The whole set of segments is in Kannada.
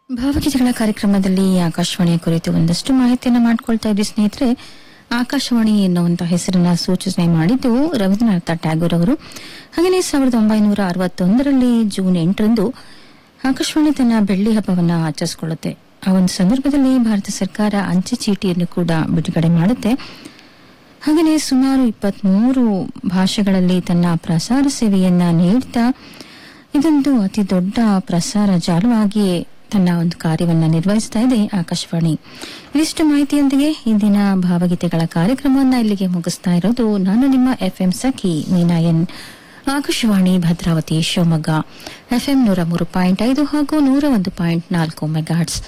ಭಾವಗೀತೆಗಳ ಕಾರ್ಯಕ್ರಮದಲ್ಲಿ ಆಕಾಶವಾಣಿಯ ಕುರಿತು ಒಂದಷ್ಟು ಮಾಹಿತಿಯನ್ನು ಮಾಡ್ಕೊಳ್ತಾ ಇದ್ವಿ ಸ್ನೇಹಿತರೆ ಆಕಾಶವಾಣಿ ಎನ್ನುವಂತ ಹೆಸರನ್ನ ಸೂಚನೆ ಮಾಡಿದ್ದು ರವೀಂದ್ರನಾಥ ಟ್ಯಾಗೋರ್ ಅವರು ಹಾಗೆಯೇ ಸಾವಿರದ ಒಂಬೈನೂರ ಅರವತ್ತೊಂದರಲ್ಲಿ ಜೂನ್ ಎಂಟರಂದು ಆಕಾಶವಾಣಿ ತನ್ನ ಬೆಳ್ಳಿ ಹಬ್ಬವನ್ನು ಆಚರಿಸಿಕೊಳ್ಳುತ್ತೆ ಆ ಒಂದು ಸಂದರ್ಭದಲ್ಲಿ ಭಾರತ ಸರ್ಕಾರ ಅಂಚೆ ಚೀಟಿಯನ್ನು ಕೂಡ ಬಿಡುಗಡೆ ಮಾಡುತ್ತೆ ಹಾಗೆಯೇ ಸುಮಾರು ಇಪ್ಪತ್ಮೂರು ಭಾಷೆಗಳಲ್ಲಿ ತನ್ನ ಪ್ರಸಾರ ಸೇವೆಯನ್ನ ನೀಡ್ತಾ ಇದೊಂದು ಅತಿ ದೊಡ್ಡ ಪ್ರಸಾರ ಜಾಲವಾಗಿ ತನ್ನ ಒಂದು ಕಾರ್ಯವನ್ನ ನಿರ್ವಹಿಸ್ತಾ ಇದೆ ಆಕಾಶವಾಣಿ ಇದಿಷ್ಟು ಮಾಹಿತಿಯೊಂದಿಗೆ ಇಂದಿನ ಭಾವಗೀತೆಗಳ ಕಾರ್ಯಕ್ರಮವನ್ನ ಇಲ್ಲಿಗೆ ಮುಗಿಸ್ತಾ ಇರೋದು ನಾನು ನಿಮ್ಮ ಎಫ್ಎಂ ಸಖಿ ಮೀನಾ ಎನ್ ಆಕಾಶವಾಣಿ ಭದ್ರಾವತಿ ಶಿವಮೊಗ್ಗ ಎಫ್ಎಂ ನೂರ ಮೂರು ಪಾಯಿಂಟ್ ಐದು ಹಾಗೂ ನೂರ ಒಂದು ಪಾಯಿಂಟ್ ನಾಲ್ಕು ಮೆಗಾಟ್ಸ್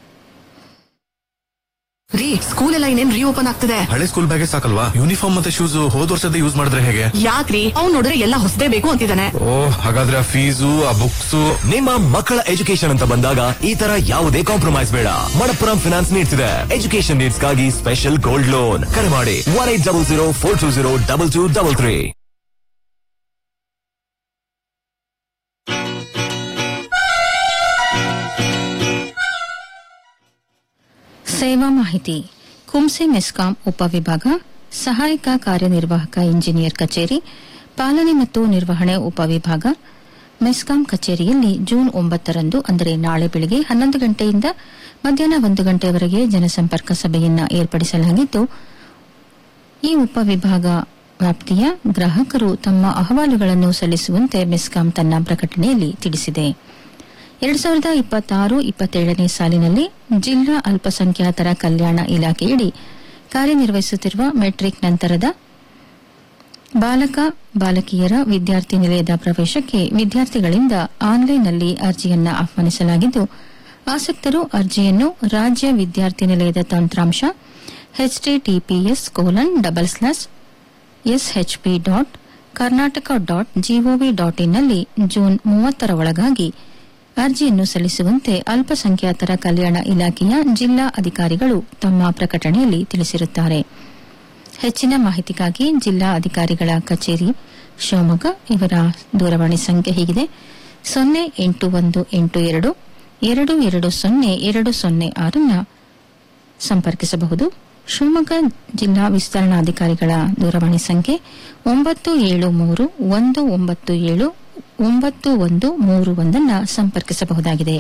ರೀ ಸ್ಕೂಲ್ ಎಲ್ಲ ಇನ್ನೇನ್ ರೀಓಪನ್ ಆಗ್ತಿದೆ ಹಳೆ ಸ್ಕೂಲ್ ಬ್ಯಾಗೇ ಸಾಕಲ್ವಾ ಯೂನಿಫಾರ್ಮ್ ಮತ್ತೆ ಶೂಸ್ ಹೋದ್ ವರ್ಷದ ಯೂಸ್ ಮಾಡಿದ್ರೆ ಹೇಗೆ ಯಾಕ್ರಿ ಅವ್ನ್ ನೋಡಿದ್ರೆ ಎಲ್ಲ ಹೊಸದೇ ಬೇಕು ಅಂತಿದ್ದಾನೆ ಓ ಹಾಗಾದ್ರೆ ಆ ಫೀಸು ಆ ಬುಕ್ಸ್ ನಿಮ್ಮ ಮಕ್ಕಳ ಎಜುಕೇಶನ್ ಅಂತ ಬಂದಾಗ ಈ ತರ ಯಾವುದೇ ಕಾಂಪ್ರಮೈಸ್ ಬೇಡ ಮಣಪ್ಪುರಂ ಫಿನಾನ್ಸ್ ನೀಡ್ಸ್ ಇದೆ ಎಜುಕೇಶನ್ ನೀಡ್ಸ್ ಗಾಗಿ ಸ್ಪೆಷಲ್ ಗೋಲ್ಡ್ ಲೋನ್ ಕರೆ ಮಾಡಿ one eight double zero four two zero double two double three ಸೇವಾ ಮಾಹಿತಿ ಕುಂಸೆ ಮೆಸ್ಕಾಂ ಉಪವಿಭಾಗ ಸಹಾಯಕ ಕಾರ್ಯನಿರ್ವಾಹಕ ಇಂಜಿನಿಯರ್ ಕಚೇರಿ ಪಾಲನೆ ಮತ್ತು ನಿರ್ವಹಣೆ ಉಪವಿಭಾಗ ಮೆಸ್ಕಾಂ ಕಚೇರಿಯಲ್ಲಿ ಜೂನ್ ಒಂಬತ್ತರಂದು ಅಂದರೆ ನಾಳೆ ಬೆಳಗ್ಗೆ ಹನ್ನೊಂದು ಗಂಟೆಯಿಂದ ಮಧ್ಯಾಹ್ನ ಒಂದು ಗಂಟೆಯವರೆಗೆ ಜನಸಂಪರ್ಕ ಸಭೆಯನ್ನ ಏರ್ಪಡಿಸಲಾಗಿದ್ದು ಈ ಉಪವಿಭಾಗ ವ್ಯಾಪ್ತಿಯ ಗ್ರಾಹಕರು ತಮ್ಮ ಅಹವಾಲುಗಳನ್ನು ಸಲ್ಲಿಸುವಂತೆ ಮೆಸ್ಕಾಂ ತನ್ನ ಪ್ರಕಟಣೆಯಲ್ಲಿ ತಿಳಿಸಿದೆ ಎರಡು ಸಾವಿರದ ಇಪ್ಪತ್ತಾರು ಇಪ್ಪತ್ತೇಳನೇ ಸಾಲಿನಲ್ಲಿ ಜಿಲ್ಲಾ ಅಲ್ಪಸಂಖ್ಯಾತರ ಕಲ್ಯಾಣ ಇಲಾಖೆಯಡಿ ಕಾರ್ಯನಿರ್ವಹಿಸುತ್ತಿರುವ ಮೆಟ್ರಿಕ್ ನಂತರದ ಬಾಲಕ ಬಾಲಕಿಯರ ವಿದ್ಯಾರ್ಥಿ ನಿಲಯದ ಪ್ರವೇಶಕ್ಕೆ ವಿದ್ಯಾರ್ಥಿಗಳಿಂದ ಆನ್ಲೈನ್ನಲ್ಲಿ ಅರ್ಜಿಯನ್ನ ಆಹ್ವಾನಿಸಲಾಗಿದ್ದು ಆಸಕ್ತರು ಅರ್ಜಿಯನ್ನು ರಾಜ್ಯ ವಿದ್ಯಾರ್ಥಿ ನಿಲಯದ ತಂತ್ರಾಂಶ HTTPS colon double slash SHP dot Karnataka dot GOV dot ಇನ್ನಲ್ಲಿ ಜೂನ್ ಮೂವತ್ತರ ಒಳಗಾಗಿ ಅರ್ಜಿಯನ್ನು ಸಲ್ಲಿಸುವಂತೆ ಅಲ್ಪಸಂಖ್ಯಾತರ ಕಲ್ಯಾಣ ಇಲಾಖೆಯ ಜಿಲ್ಲಾ ಅಧಿಕಾರಿಗಳು ತಮ್ಮ ಪ್ರಕಟಣೆಯಲ್ಲಿ ತಿಳಿಸಿರುತ್ತಾರೆ ಹೆಚ್ಚಿನ ಮಾಹಿತಿಗಾಗಿ ಜಿಲ್ಲಾ ಅಧಿಕಾರಿಗಳ ಕಚೇರಿ ಶಿವಮೊಗ್ಗ ಇವರ ದೂರವಾಣಿ ಸಂಖ್ಯೆ ಹೀಗಿದೆ ಸೊನ್ನೆ ಎಂಟು ಒಂದು ಎಂಟು ಎರಡು ಎರಡು ಎರಡು ಸೊನ್ನೆ ಎರಡು ಸೊನ್ನೆ ಆರನ್ನ ಸಂಪರ್ಕಿಸಬಹುದು ಶಿವಮೊಗ್ಗ ಜಿಲ್ಲಾ ವಿಸ್ತರಣಾಧಿಕಾರಿಗಳ ದೂರವಾಣಿ ಸಂಖ್ಯೆ ಒಂಬತ್ತು ಏಳು ಮೂರು ಒಂದು ಒಂಬತ್ತು ಏಳು ಒಂಬತ್ತು ಒಂದು ಮೂರು ಒಂದನ್ನ ಸಂಪರ್ಕಿಸಬಹುದಾಗಿದೆ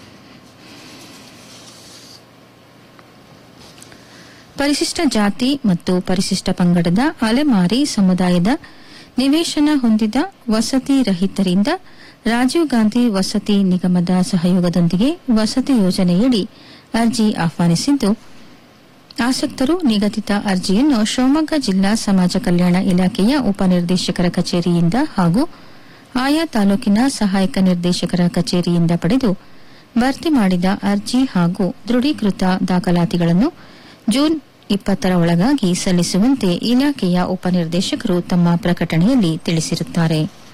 ಪರಿಶಿಷ್ಟ ಜಾತಿ ಮತ್ತು ಪರಿಶಿಷ್ಟ ಪಂಗಡದ ಅಲೆಮಾರಿ ಸಮುದಾಯದ ನಿವೇಶನ ಹೊಂದಿದ ವಸತಿ ರಹಿತರಿಂದ ರಾಜೀವ್ ಗಾಂಧಿ ವಸತಿ ನಿಗಮದ ಸಹಯೋಗದೊಂದಿಗೆ ವಸತಿ ಯೋಜನೆಯಡಿ ಅರ್ಜಿ ಆಹ್ವಾನಿಸಿದ್ದು ಆಸಕ್ತರು ನಿಗದಿತ ಅರ್ಜಿಯನ್ನು ಶಿವಮೊಗ್ಗ ಜಿಲ್ಲಾ ಸಮಾಜ ಕಲ್ಯಾಣ ಇಲಾಖೆಯ ಉಪನಿರ್ದೇಶಕರ ಕಚೇರಿಯಿಂದ ಹಾಗೂ ಆಯಾ ತಾಲೂಕಿನ ಸಹಾಯಕ ನಿರ್ದೇಶಕರ ಕಚೇರಿಯಿಂದ ಪಡೆದು ಭರ್ತಿ ಮಾಡಿದ ಅರ್ಜಿ ಹಾಗೂ ದೃಢೀಕೃತ ದಾಖಲಾತಿಗಳನ್ನು ಜೂನ್ ಇಪ್ಪತ್ತರ ಒಳಗಾಗಿ ಸಲ್ಲಿಸುವಂತೆ ಇಲಾಖೆಯ ಉಪನಿರ್ದೇಶಕರು ತಮ್ಮ ಪ್ರಕಟಣೆಯಲ್ಲಿ ತಿಳಿಸಿರುತ್ತಾರೆ